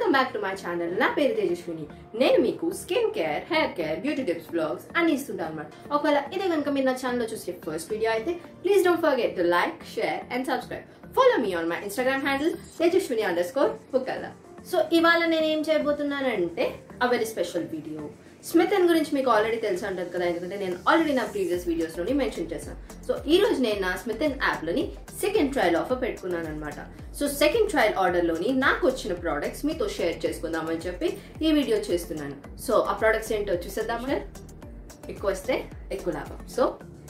welcome back to my channel నా పేరు తేజస్విని నేను మీకు skin care hair care beauty tips blogs అన్ని ఇస్తుంటాను అనమాట ఒకవేళ ఇదే కనుక మీరు నా ఛానల్లో చూసే ఫస్ట్ వీడియో అయితే please don't forget to like share and subscribe follow me on my Instagram handle Tejaswini under score హుకల్లా సో ఇవాళ నేను ఏం చేయబోతున్నానంటే a very special video Smytten గురించి మీకు ఆల్రెడీ తెలిసి ఉంటుంది కదా ఎందుకంటే నేను ఆల్రెడీ నా ప్రీవియస్ వీడియోస్లోని మెన్షన్ చేశాను సో ఈ రోజు నేను నా స్మిత్ అండ్ యాప్లోని సెకండ్ ట్రయల్ ఆఫర్ పెట్టుకున్నాను అనమాట సో సెకండ్ ట్రయల్ ఆర్డర్లోని నాకు వచ్చిన ప్రోడక్ట్స్ మీతో షేర్ చేసుకుందామని చెప్పి ఈ వీడియో చేస్తున్నాను సో ఆ ప్రోడక్ట్స్ ఏంటో చూసేద్దామా ఎక్కువ వస్తే ఎక్కువ లాభం సో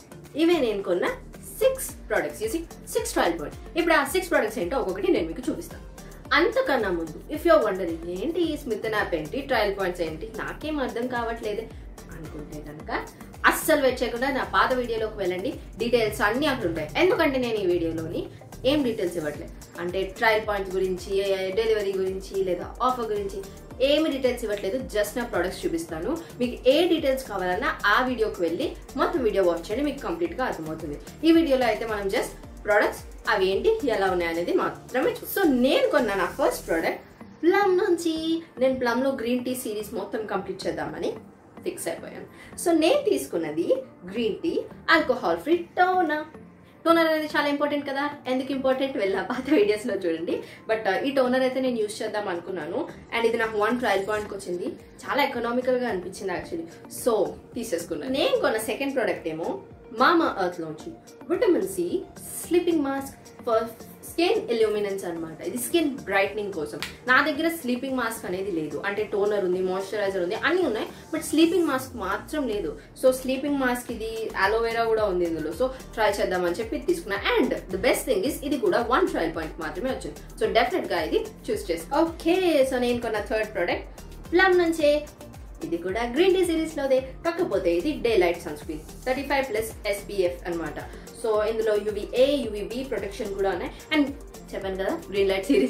ఇవే నేను కొన్న సిక్స్ ప్రోడక్ట్స్ చూసి సిక్స్ ట్రయల్ పాయింట్ ఇప్పుడు ఆ సిక్స్ ప్రోడక్ట్స్ ఏంటో ఒక్కొక్కటి నేను మీకు చూపిస్తాను అంతకన్నా ముందు ఇఫ్ యువర్ వండరింగ్ ఏంటి ఈ స్మిత్ యాప్ ఏంటి ట్రయల్ పాయింట్స్ ఏంటి నాకేం అర్థం కావట్లేదు అనుకుంటే కనుక అస్సలు వెయిట్ చేయకుండా నా పాత వీడియోలోకి వెళ్ళండి డీటెయిల్స్ అన్నీ అక్కడ ఉంటాయి ఎందుకంటే నేను ఈ వీడియోలోని ఏం డీటెయిల్స్ ఇవ్వట్లేదు అంటే ట్రయల్ పాయింట్స్ గురించి డెలివరీ గురించి లేదా ఆఫర్ గురించి ఏమి డీటెయిల్స్ ఇవ్వట్లేదు జస్ట్ నా ప్రొడక్ట్స్ చూపిస్తాను మీకు ఏ డీటెయిల్స్ కావాలన్నా ఆ వీడియోకి వెళ్ళి మొత్తం వీడియో వాచ్ చేయండి మీకు కంప్లీట్గా అర్థమవుతుంది ఈ వీడియోలో అయితే మనం జస్ట్ ప్రొడక్ట్స్ అవి ఏంటి ఎలా ఉన్నాయి అనేది మాత్రమే చూ సో నేను కొన్న నా ఫస్ట్ ప్రోడక్ట్ ప్లమ్ నుంచి నేను ప్లమ్లో గ్రీన్ టీ సిరీస్ మొత్తం కంప్లీట్ చేద్దామని ఫిక్స్ అయిపోయాను సో నేను తీసుకున్నది green tea alcohol free toner toner అనేది చాలా ఇంపార్టెంట్ కదా ఎందుకు ఇంపార్టెంట్ వెళ్ళా పాత వీడియోస్లో చూడండి బట్ ఈ టోనర్ అయితే నేను యూస్ చేద్దాం అనుకున్నాను అండ్ ఇది నాకు వన్ ట్రయల్ పాయింట్కి వచ్చింది చాలా ఎకనామికల్గా అనిపించింది యాక్చువల్లీ సో తీసేసుకున్నాను నేను కొన్న సెకండ్ ప్రోడక్ట్ ఏమో మామా అర్త్ లోంచి vitamin C sleeping mask for skin illuminance అనమాట ఇది స్కిన్ బ్రైట్నింగ్ కోసం నా దగ్గర స్లీపింగ్ మాస్క్ అనేది లేదు అంటే టోనర్ ఉంది మాయిశ్చరైజర్ ఉంది అన్నీ ఉన్నాయి బట్ స్లీపింగ్ మాస్క్ మాత్రం లేదు సో స్లీపింగ్ మాస్క్ ఇది అలోవెరా కూడా ఉంది ఇందులో సో ట్రై చేద్దామని చెప్పి తీసుకున్నా and the best thing is ఇది కూడా వన్ ట్రయల్ పాయింట్ మాత్రమే వచ్చింది సో డెఫినెట్ గా ఇది చూస్ చేసుకో ఓకే సో నేను కొన్న థర్డ్ ప్రోడక్ట్ ప్లమ్ నుంచే ఇది కూడా గ్రీన్ టీ సిరీస్ లోదే కాకపోతే ఇది day light sun screen thirty five plus SPF అనమాట సో ఇందులో యూవీఏ యూవీబీ ప్రొటెక్షన్ కూడా ఉన్నాయి అండ్ చెప్పాను కదా గ్రీన్ లైట్ సిరీస్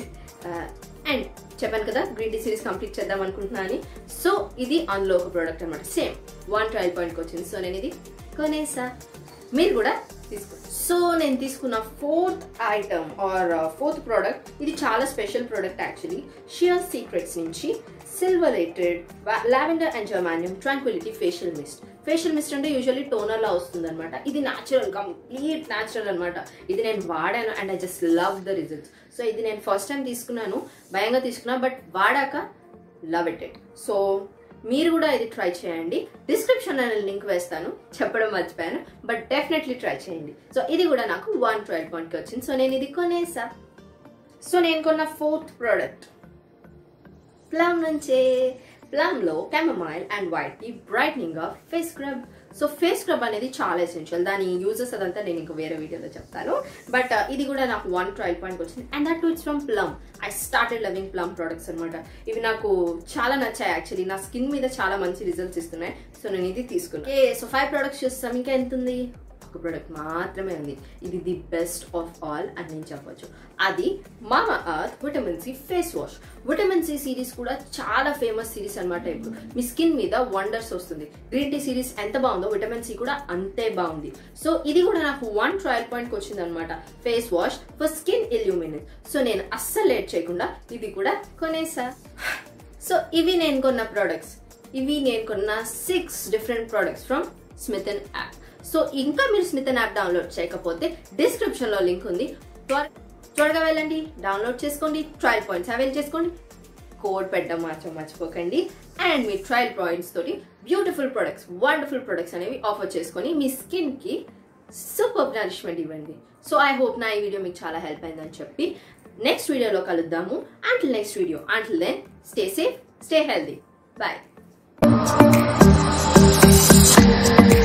అండ్ చెప్పాను కదా గ్రీన్ టీ సిరీస్ కంప్లీట్ చేద్దాం అనుకుంటున్నా అని సో ఇది అందులో ఒక ప్రోడక్ట్ అనమాట సేమ్ వన్ ట్రయల్ పాయింట్కి వచ్చింది సో నేను ఇది కొనేసా మీరు కూడా తీసుకో సో నేను తీసుకున్న fourth item or fourth product ఇది చాలా special product actually sheer secrets నుంచి silverated lavender and geranium tranquility facial mist facial mist అంటే యూజువల్లీ టోనర్ లా వస్తుంది అనమాట ఇది న్యాచురల్ కంప్లీట్ న్యాచురల్ అనమాట ఇది నేను వాడాను and I just love the results so ఇది నేను ఫస్ట్ టైం తీసుకున్నాను భయంగా తీసుకున్నాను బట్ వాడాక లవ్ ఇట్ ఇట్ సో మీరు కూడా ఇది ట్రై చేయండి డిస్క్రిప్షన్ నేను లింక్ వేస్తాను చెప్పడం మర్చిపోయాను బట్ డెఫినెట్లీ ట్రై చేయండి సో ఇది కూడా నాకు వన్ ట్వెల్వ్ పాయింట్కి వచ్చింది సో నేను ఇది కొనేసా సో నేను కొన్న ఫోర్త్ ప్రోడక్ట్ ప్లమ్ నుంచే ప్లమ్లో chamomile and white tea brightening of face scrub so face scrub అనేది చాలా ఎసెన్షియల్ దాని యూజెస్ అదంతా నేను ఇంకో వేరే వీడియోలో చెప్తాను బట్ ఇది కూడా నాకు వన్ ట్రయల్ పాయింట్ వచ్చింది and that it's from Plum I started loving Plum products అనమాట ఇవి నాకు చాలా నచ్చాయి యాక్చువల్లీ నా స్కిన్ మీద చాలా మంచి రిజల్ట్స్ ఇస్తున్నాయి సో నేను ఇది తీసుకున్నాను ఏ సో ఫైవ్ ప్రోడక్ట్స్ చూస్తాం ఇంకా ఎంత ఉంది ఒక ప్రోడక్ట్ మాత్రమే ఉంది ఇది ది బెస్ట్ ఆఫ్ ఆల్ అని నేను చెప్పొచ్చు అది Mamaearth vitamin C face wash vitamin C series కూడా చాలా ఫేమస్ సిరీస్ అనమాట ఇప్పుడు మీ స్కిన్ మీద వండర్స్ వస్తుంది గ్రీన్ టీ సిరీస్ ఎంత బాగుందో విటమిన్ సి కూడా అంతే బాగుంది సో ఇది కూడా నాకు వన్ ట్రయల్ పాయింట్కి వచ్చింది అనమాట face wash for skin illuminance so నేను అస్సలు లేట్ చేయకుండా ఇది కూడా కొనేసా సో ఇవి నేను కొన్న ప్రోడక్ట్స్ ఇవి నేను కొన్న six different products from Smytten app so ఇంకా మీరు స్మిత్ యాప్ డౌన్లోడ్ చేయకపోతే డిస్క్రిప్షన్ లో లింక్ ఉంది త్వర- త్వరగా వెళ్ళండి డౌన్లోడ్ చేసుకోండి ట్రయల్ పాయింట్స్ అవైల్ చేసుకోండి కోడ్ పెట్టడం మాత్రం మర్చిపోకండి అండ్ మీ ట్రయల్ పాయింట్స్ తోటి బ్యూటిఫుల్ ప్రొడక్ట్స్ వండర్ఫుల్ ప్రొడక్ట్స్ అనేవి ఆఫర్ చేసుకొని మీ స్కిన్ కి సూపర్ నరిష్మెంట్ ఇవ్వండి సో ఐ హోప్ నా ఈ వీడియో మీకు చాలా హెల్ప్ అయిందని చెప్పి నెక్స్ట్ వీడియోలో కలుద్దాము until next video until then stay safe stay healthy bye